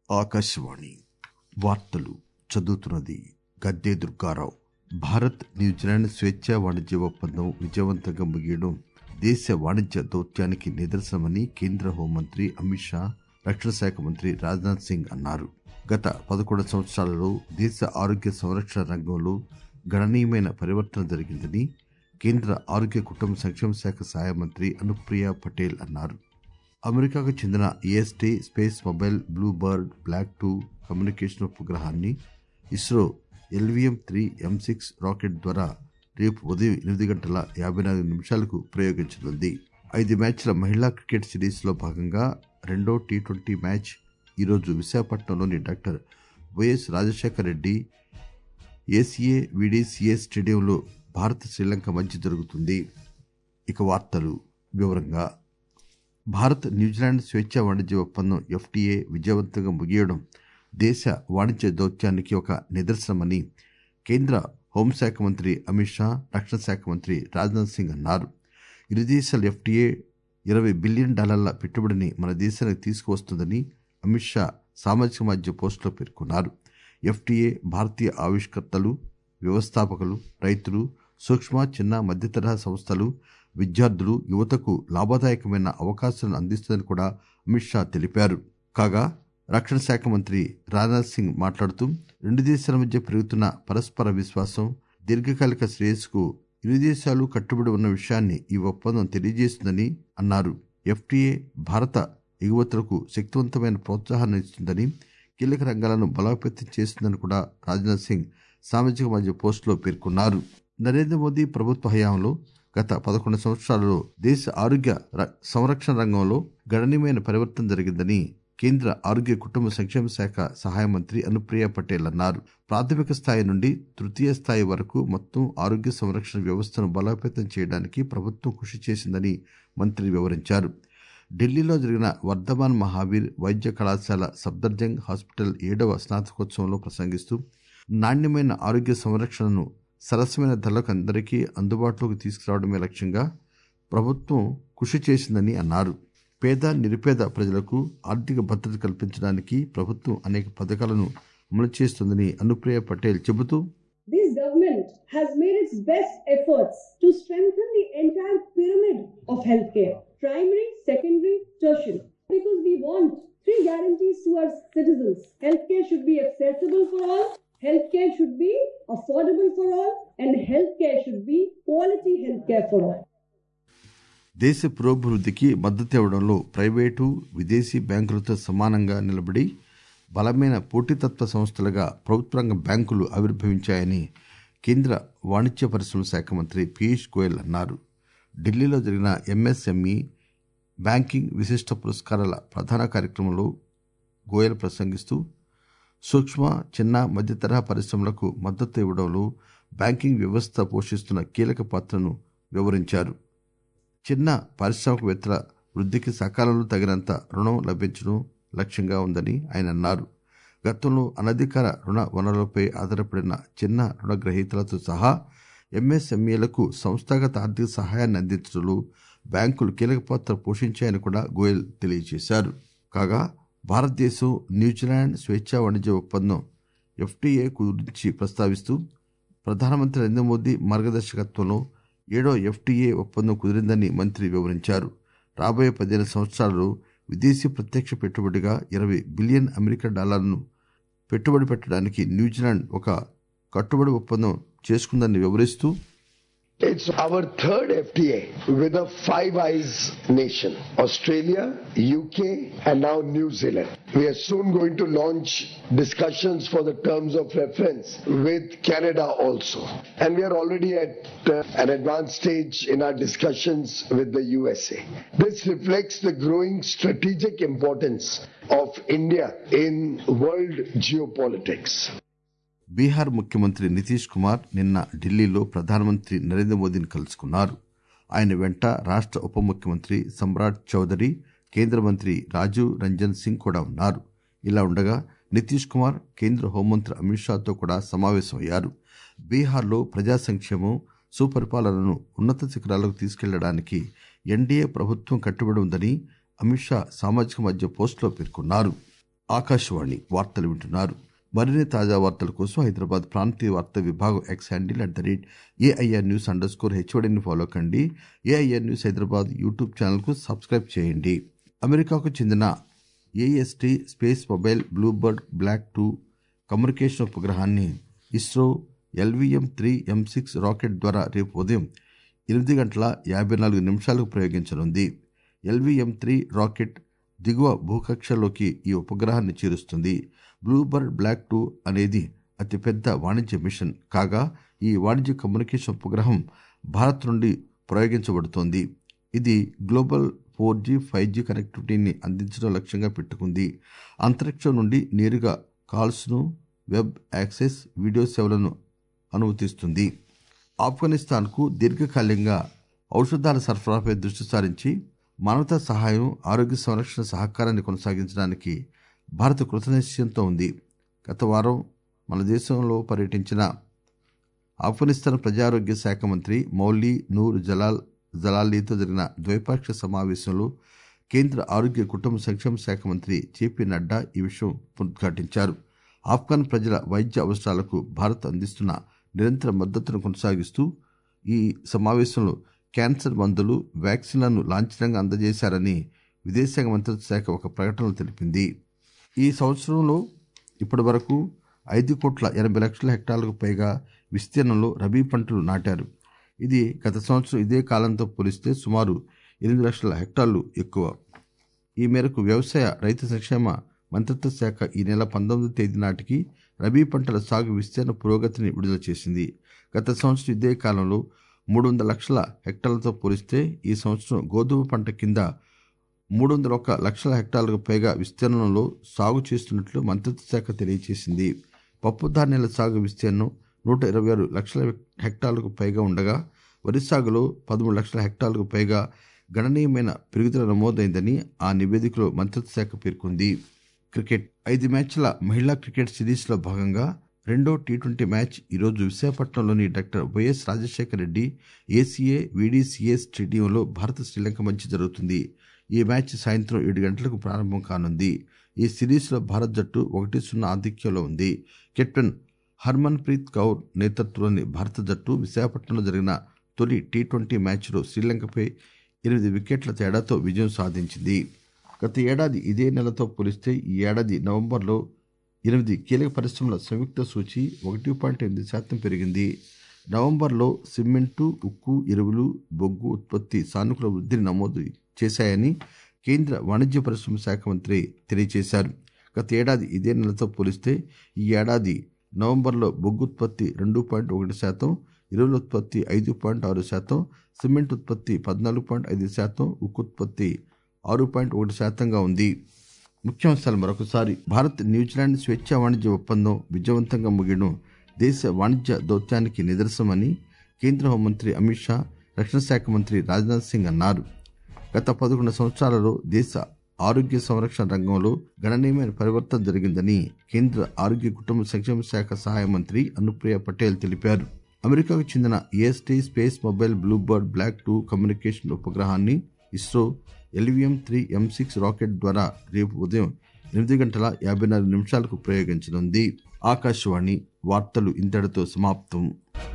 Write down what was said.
ఆకాశవాణి వార్తలు చదువుతున్నది గద్దే దుర్గారావు భారత్ న్యూజిలాండ్ స్వేచ్ఛా వాణిజ్య ఒప్పందం విజయవంతంగా ముగియడం దేశ వాణిజ్య దౌత్యానికి నిదర్శనమని కేంద్ర హోంమంత్రి అమిత్ షా రక్షణ శాఖ మంత్రి రాజ్నాథ్ సింగ్ అన్నారు గత పదకొండు సంవత్సరాలలో దేశ ఆరోగ్య సంరక్షణ రంగంలో గణనీయమైన పరివర్తన జరిగిందని కేంద్ర ఆరోగ్య కుటుంబ సంక్షేమ శాఖ సహాయ మంత్రి అనుప్రియ పటేల్ అన్నారు అమెరికాకు చెందిన AST space mobile blue bird block two communication ఉపగ్రహాన్ని ISRO LVM three M six rocket ద్వారా రేపు ఉదయం ఎనిమిది గంటల యాభై నాలుగు నిమిషాలకు ప్రయోగించనుంది ఐదు మ్యాచ్ల మహిళా క్రికెట్ సిరీస్లో భాగంగా రెండో టీ ట్వంటీ మ్యాచ్ ఈరోజు విశాఖపట్నంలోని doctor YS Rajasekhara Reddy ACA VDCA స్టేడియంలో భారత్ శ్రీలంక మధ్య జరుగుతుంది ఇక వార్తలు వివరంగా భారత్ న్యూజిలాండ్ స్వేచ్ఛా వాణిజ్య ఒప్పందం ఎఫ్టీఏ విజయవంతంగా ముగియడం దేశ వాణిజ్య దౌత్యానికి ఒక నిదర్శనమని కేంద్ర హోంశాఖ మంత్రి అమిత్ షా రక్షణ శాఖ మంత్రి రాజ్నాథ్ సింగ్ అన్నారు ఇరు దేశాల ఎఫ్టీఏ ఇరవై బిలియన్ డాలర్ల పెట్టుబడిని మన దేశానికి తీసుకువస్తుందని అమిత్ షా సామాజిక మాధ్యమ పోస్టులో పేర్కొన్నారు ఎఫ్టీఏ భారతీయ ఆవిష్కర్తలు వ్యవస్థాపకులు రైతులు సూక్ష్మ చిన్న మధ్యతరహా సంస్థలు విద్యార్థులు యువతకు లాభదాయకమైన అవకాశాలను అందిస్తుందని కూడా అమిత్ షా తెలిపారు కాగా రక్షణ శాఖ మంత్రి రాజ్నాథ్ సింగ్ మాట్లాడుతూ రెండు దేశాల మధ్య పెరుగుతున్న పరస్పర విశ్వాసం దీర్ఘకాలిక శ్రేయస్సుకు ఇరు దేశాలు కట్టుబడి ఉన్న విషయాన్ని ఈ ఒప్పందం తెలియజేస్తుందని అన్నారు ఎఫ్టీఏ భారత ఎగుమతులకు శక్తివంతమైన ప్రోత్సాహాన్ని ఇస్తుందని కీలక రంగాలను బలోపేతం చేస్తుందని కూడా రాజ్నాథ్ సింగ్ సామాజిక మాధ్యమ పోస్టులో పేర్కొన్నారు నరేంద్ర మోదీ ప్రభుత్వ హయాంలో గత పదకొండు సంవత్సరాలలో దేశ ఆరోగ్య సంరక్షణ రంగంలో గణనీయమైన పరివర్తన జరిగిందని కేంద్ర ఆరోగ్య కుటుంబ సంక్షేమ శాఖ సహాయ మంత్రి అనుప్రియ పటేల్ అన్నారు ప్రాథమిక స్థాయి నుండి తృతీయ స్థాయి వరకు మొత్తం ఆరోగ్య సంరక్షణ వ్యవస్థను బలోపేతం చేయడానికి ప్రభుత్వం కృషి చేసిందని మంత్రి వివరించారు ఢిల్లీలో జరిగిన వర్ధమాన్ మహావీర్ వైద్య కళాశాల సఫ్దర్జంగ్ హాస్పిటల్ ఏడవ స్నాతకోత్సవంలో ప్రసంగిస్తూ నాణ్యమైన ఆరోగ్య సంరక్షణను సరసమైన ధరలకు అందరికీ అందుబాటులోకి తీసుకురావడమే లక్ష్యంగా ప్రభుత్వం కృషి చేసిందని అన్నారు పేద నిరుపేద ప్రజలకు ఆర్థిక భద్రత కల్పించడానికి ప్రభుత్వం అనేక పథకాలను అమలు చేస్తుందని అనుప్రియ పటేల్ చెబుతూ This government has made its best efforts to strengthen the entire pyramid of healthcare primary, secondary, tertiary. Because we want three guarantees to our citizens. Healthcare should be accessible for all, healthcare should be affordable for all, and healthcare should be quality healthcare for all. దేశ పురోభివృద్ధికి మద్దతు ఇవ్వడంలో private విదేశీ బ్యాంకులతో సమానంగా నిలబడి బలమైన పోటీతత్వ సంస్థలుగా ప్రభుత్వ రంగ బ్యాంకులు ఆవిర్భవించాయని కేంద్ర వాణిజ్య పరిశ్రమల శాఖ మంత్రి పీయూష్ గోయల్ అన్నారు ఢిల్లీలో జరిగిన ఎంఎస్ఎంఈ బ్యాంకింగ్ విశిష్ట పురస్కారాల ప్రధాన కార్యక్రమంలో గోయల్ ప్రసంగిస్తూ సూక్ష్మ చిన్న మధ్యతరహా పరిశ్రమలకు మద్దతు ఇవ్వడంలో బ్యాంకింగ్ వ్యవస్థ పోషిస్తున్న కీలక పాత్రను వివరించారు చిన్న పారిశ్రామికవేత్తల వృద్ధికి సకాలంలో తగినంత రుణం లభించడం లక్ష్యంగా ఉందని ఆయన అన్నారు గతంలో అనధికార రుణ వనరులపై ఆధారపడిన చిన్న రుణగ్రహీతలతో సహా ఎంఎస్ఎంఈలకు సంస్థాగత ఆర్థిక సహాయాన్ని అందించడంలో బ్యాంకులు కీలక పాత్ర పోషించాయని కూడా గోయల్ తెలియజేశారు కాగా భారతదేశం న్యూజిలాండ్ స్వేచ్ఛా వాణిజ్య ఒప్పందం ఎఫ్టీఏ గురించి ప్రస్తావిస్తూ ప్రధానమంత్రి నరేంద్ర మోదీ మార్గదర్శకత్వంలో ఏడో ఎఫ్టీఏ ఒప్పందం కుదిరిందని మంత్రి వివరించారు రాబోయే పదిహేను సంవత్సరాల్లో విదేశీ ప్రత్యక్ష పెట్టుబడిగా ఇరవై బిలియన్ అమెరికా డాలర్లను పెట్టుబడి పెట్టడానికి న్యూజిలాండ్ ఒక కట్టుబడి ఒప్పందం చేసుకుందని వివరిస్తూ It's our third FTA with a Five Eyes nation Australia, UK, and now New Zealand. We are soon going to launch discussions for the terms of reference with Canada also. And we are already at uh, an advanced stage in our discussions with the USA. This reflects the growing strategic importance of India in world geopolitics. Bihar ముఖ్యమంత్రి నితీష్ కుమార్ నిన్న ఢిల్లీలో ప్రధానమంత్రి నరేంద్ర మోదీని కలుసుకున్నారు ఆయన వెంట రాష్ట ఉప ముఖ్యమంత్రి సమ్రాట్ చౌదరి కేంద్ర మంత్రి రాజీవ్ రంజన్ సింగ్ కూడా ఉన్నారు ఇలా ఉండగా నితీష్ కుమార్ కేంద్ర హోంమంత్రి అమిత్ షాతో కూడా సమావేశమయ్యారు బీహార్లో ప్రజా సంక్షేమం సుపరిపాలనను ఉన్నత శిఖరాలకు తీసుకెళ్లడానికి ఎన్డీఏ ప్రభుత్వం కట్టుబడి ఉందని అమిత్ షా సామాజిక మాధ్యమ పోస్టులో పేర్కొన్నారు ఆకాశవాణి వార్తలు వింటున్నారు మరిన్ని తాజా వార్తల కోసం హైదరాబాద్ ప్రాంతీయ వార్తా విభాగం X handle at the rate AIR news under score హెచ్ఓడిని ఫాలో కండి ఏఐఆర్ న్యూస్ హైదరాబాద్ యూట్యూబ్ ఛానల్కు సబ్స్క్రైబ్ చేయండి అమెరికాకు చెందిన AST space mobile bluebird block two communication ఉపగ్రహాన్ని ISRO LVM three M six rocket ద్వారా రేపు ఉదయం ఎనిమిది గంటల యాభై నాలుగు నిమిషాలకు ప్రయోగించనుంది ఎల్విఎం త్రీ రాకెట్ దిగువ భూకక్షలోకి ఈ ఉపగ్రహాన్ని చేరుస్తుంది బ్లూబర్డ్ బ్లాక్ టూ అనేది అతిపెద్ద వాణిజ్య మిషన్ కాగా ఈ వాణిజ్య కమ్యూనికేషన్ ఉపగ్రహం భారత్ నుండి ప్రయోగించబడుతోంది ఇది global four G five G కనెక్టివిటీని అందించడం లక్ష్యంగా పెట్టుకుంది అంతరిక్షం నుండి నేరుగా కాల్స్ను వెబ్ యాక్సెస్ వీడియో సేవలను అనుమతిస్తుంది ఆఫ్ఘనిస్తాన్కు దీర్ఘకాలికంగా ఔషధాల సరఫరాపై దృష్టి సారించి మానవతా సహాయం ఆరోగ్య సంరక్షణ సహకారాన్ని కొనసాగించడానికి భారత కృతనిశ్చయంతో ఉంది గత వారం మన దేశంలో పర్యటించిన ఆఫ్ఘనిస్తాన్ ప్రజారోగ్య శాఖ మంత్రి మౌలీ నూర్ జలాల్ జలాలీతో జరిగిన ద్వైపాక్షిక సమావేశంలో కేంద్ర ఆరోగ్య కుటుంబ సంక్షేమ శాఖ మంత్రి జేపీ నడ్డా ఈ విషయం పునరుద్ఘాటించారు ఆఫ్ఘన్ ప్రజల వైద్య అవసరాలకు భారత్ అందిస్తున్న నిరంతర మద్దతును కొనసాగిస్తూ ఈ సమావేశంలో క్యాన్సర్ మందులు వ్యాక్సిన్లను లాంఛనంగా అందజేశారని విదేశాంగ మంత్రిత్వ శాఖ ఒక ప్రకటనలో తెలిపింది ఈ సంవత్సరంలో ఇప్పటి వరకు ఐదు కోట్ల ఎనభై లక్షల హెక్టార్లకు పైగా విస్తీర్ణంలో రబీ పంటలు నాటారు ఇది గత సంవత్సరం ఇదే కాలంతో పోలిస్తే సుమారు ఎనిమిది లక్షల హెక్టార్లు ఎక్కువ ఈ మేరకు వ్యవసాయ రైతు సంక్షేమ మంత్రిత్వ శాఖ ఈ నెల పంతొమ్మిది తేదీ నాటికి రబీ పంటల సాగు విస్తీర్ణ పురోగతిని విడుదల చేసింది గత సంవత్సరం ఇదే కాలంలో మూడు వందల లక్షల హెక్టార్లతో పోలిస్తే ఈ సంవత్సరం గోధుమ పంట కింద మూడు వందల ఒక్క లక్షల హెక్టార్లకు పైగా విస్తీర్ణంలో సాగు చేస్తున్నట్లు మంత్రిత్వ శాఖ తెలియజేసింది పప్పు ధాన్యాల సాగు విస్తీర్ణం నూట ఇరవై ఆరు లక్షల హెక్టార్లకు పైగా ఉండగా వరి సాగులో పదమూడు లక్షల హెక్టార్లకు పైగా గణనీయమైన పెరుగుదల నమోదైందని ఆ నివేదికలో మంత్రిత్వ శాఖ పేర్కొంది క్రికెట్ ఐదు మ్యాచ్ల మహిళా క్రికెట్ సిరీస్లో భాగంగా రెండో టీ ట్వంటీ మ్యాచ్ ఈరోజు విశాఖపట్నంలోని doctor YS Rajasekhara Reddy ACA VDCA స్టేడియంలో భారత శ్రీలంక మధ్య జరుగుతుంది ఈ మ్యాచ్ సాయంత్రం ఏడు గంటలకు ప్రారంభం కానుంది ఈ సిరీస్లో భారత్ జట్టు ఒకటి సున్నా ఆధిక్యంలో ఉంది కెప్టెన్ హర్మన్ ప్రీత్ కౌర్ నేతృత్వంలోని భారత జట్టు విశాఖపట్నంలో జరిగిన తొలి టీ ట్వంటీ మ్యాచ్లో శ్రీలంకపై ఎనిమిది వికెట్ల తేడాతో విజయం సాధించింది గత ఏడాది ఇదే నెలతో పోలిస్తే ఈ ఏడాది నవంబర్లో ఎనిమిది కీలక పరిశ్రమల సంయుక్త సూచి ఒకటి పాయింట్ ఎనిమిది శాతం పెరిగింది నవంబర్లో సిమెంటు ఉక్కు ఎరువులు బొగ్గు ఉత్పత్తి సానుకూల వృద్ధిని నమోదు చేశాయని కేంద్ర వాణిజ్య పరిశ్రమ శాఖ మంత్రి తెలియజేశారు గత ఏడాది ఇదే నెలతో పోలిస్తే ఈ ఏడాది నవంబర్లో బొగ్గు ఉత్పత్తి రెండు పాయింట్ ఒకటి శాతం ఎరువుల ఉత్పత్తి ఐదు పాయింట్ ఆరు శాతం సిమెంట్ ఉత్పత్తి పద్నాలుగు పాయింట్ ఐదు శాతం ఉక్కు ఉత్పత్తి ఆరు పాయింట్ ఒకటి శాతంగా ఉంది ముఖ్యాంశాలు మరొకసారి భారత్ న్యూజిలాండ్ స్వేచ్ఛా వాణిజ్య ఒప్పందం విజయవంతంగా ముగియడం దేశ వాణిజ్య దౌత్యానికి నిదర్శనమని కేంద్ర హోంమంత్రి అమిత్ షా రక్షణ శాఖ మంత్రి రాజ్నాథ్ సింగ్ అన్నారు గత పదకొండు సంవత్సరాలలో దేశ ఆరోగ్య సంరక్షణ రంగంలో గణనీయమైన పరివర్తన జరిగిందని కేంద్ర ఆరోగ్య కుటుంబ సంక్షేమ శాఖ సహాయ మంత్రి అనుప్రియ పటేల్ తెలిపారు అమెరికాకు చెందిన AST space mobile bluebird block two communication ఉపగ్రహాన్ని ISRO LVM three M six rocket ద్వారా రేపు ఉదయం ఎనిమిది గంటల యాభై నాలుగు నిమిషాలకు ప్రయోగించనుంది ఆకాశవాణి వార్తలు ఇంతటితో సమాప్తం